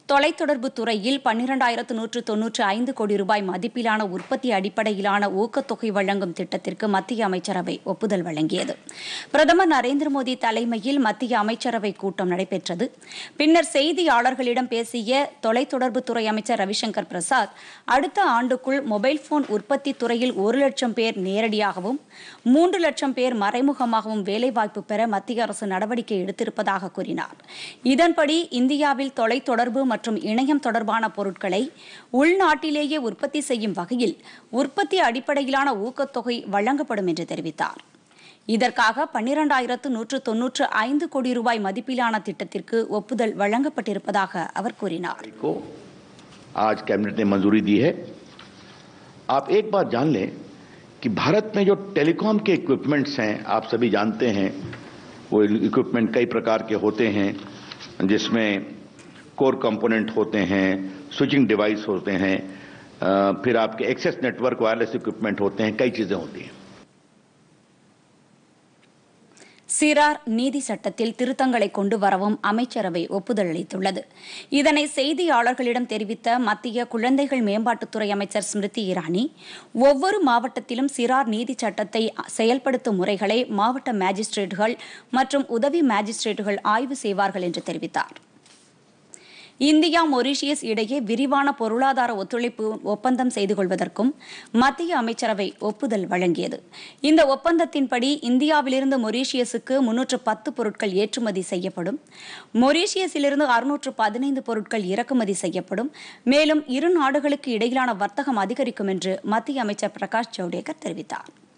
தொலைத்தொடர்பு துறையில் பன்னிரண்டாயிரத்து நூற்று தொன்னூற்று ஐந்து கோடி ரூபாய் மதிப்பிலான உற்பத்தி அடிப்படையிலான ஊக்கத்தொகை வழங்கும் திட்டத்திற்கு மத்திய அமைச்சரவை ஒப்புதல் வழங்கியது பிரதமர் நரேந்திர மோடி தலைமையில் மத்திய அமைச்சரவை கூட்டம் நடைபெற்றது பின்னர் செய்தியாளர்களிடம் பேசிய தொலைத்தொடர்புத்துறை அமைச்சர் ரவிசங்கர் பிரசாத் அடுத்த ஆண்டுக்குள் மொபைல் போன் உற்பத்தி துறையில் ஒரு லட்சம் பேர் நேரடியாகவும் மூன்று லட்சம் பேர் மறைமுகமாகவும் வேலைவாய்ப்பு பெற மத்திய அரசு நடவடிக்கை எடுத்திருப்பதாக கூறினார் இதன்படி இந்தியாவில் தொலைத்தொடர்பு மற்றும் இணையம் தொடர்பான பொருட்களை உள்நாட்டிலேயே உற்பத்தி செய்யும் வகையில் உற்பத்தி அடிப்படையிலான ஊக்கத்தொகை வழங்கப்படும் என்று தெரிவித்தார் இதற்காக பன்னிரண்டாயிரத்து நூற்று தொன்னூற்று ஐந்து கோடி ரூபாய் மதிப்பிலான திட்டத்திற்கு ஒப்புதல் வழங்கப்பட்டிருப்பதாக அவர் கூறினார் को आज कैबिनेट ने मंजूरी दी है आप एक बात जान लें कि भारत में जो टेलीकॉम के इक्विपमेंट्स हैं आप सभी जानते हैं वो इक्विपमेंट कई प्रकार के होते हैं जिसमें कोर कंपोनेंट होते हैं स्विचिंग डिवाइस होते हैं अ, फिर आपके एक्सेस नेटवर्क वायरलेस इक्विपमेंट होते हैं कई चीज़ें होती हैं சிறார் நீதி சட்டத்தில் திருத்தங்களை கொண்டு வரவும் அமைச்சரவை ஒப்புதல் அளித்துள்ளது இதனை செய்தியாளர்களிடம் தெரிவித்த மத்திய குழந்தைகள் மேம்பாட்டுத்துறை அமைச்சர் ஸ்மிருதி இரானி ஒவ்வொரு மாவட்டத்திலும் சிறார் நீதி சட்டத்தை செயல்படுத்தும் முறைகளை மாவட்ட மேஜிஸ்ட்ரேட்டுகள் மற்றும் உதவி மேஜிஸ்ட்ரேட்டுகள் ஆய்வு செய்வார்கள் என்று தெரிவித்தார் இந்தியா மொரீஷியஸ் இடையே விரிவான பொருளாதார ஒத்துழைப்பு ஒப்பந்தம் செய்து கொள்வதற்கும் மத்திய அமைச்சரவை ஒப்புதல் வழங்கியது இந்த ஒப்பந்தத்தின்படி இந்தியாவிலிருந்து மொரீஷியஸுக்கு முன்னூற்று பத்து பொருட்கள் ஏற்றுமதி செய்யப்படும் மொரீஷியஸிலிருந்து அறுநூற்று பதினைந்து பொருட்கள் இறக்குமதி செய்யப்படும் மேலும் இரு நாடுகளுக்கு இடையிலான வர்த்தகம் அதிகரிக்கும் என்று மத்திய அமைச்சர் பிரகாஷ் ஜவடேகர் தெரிவித்தார்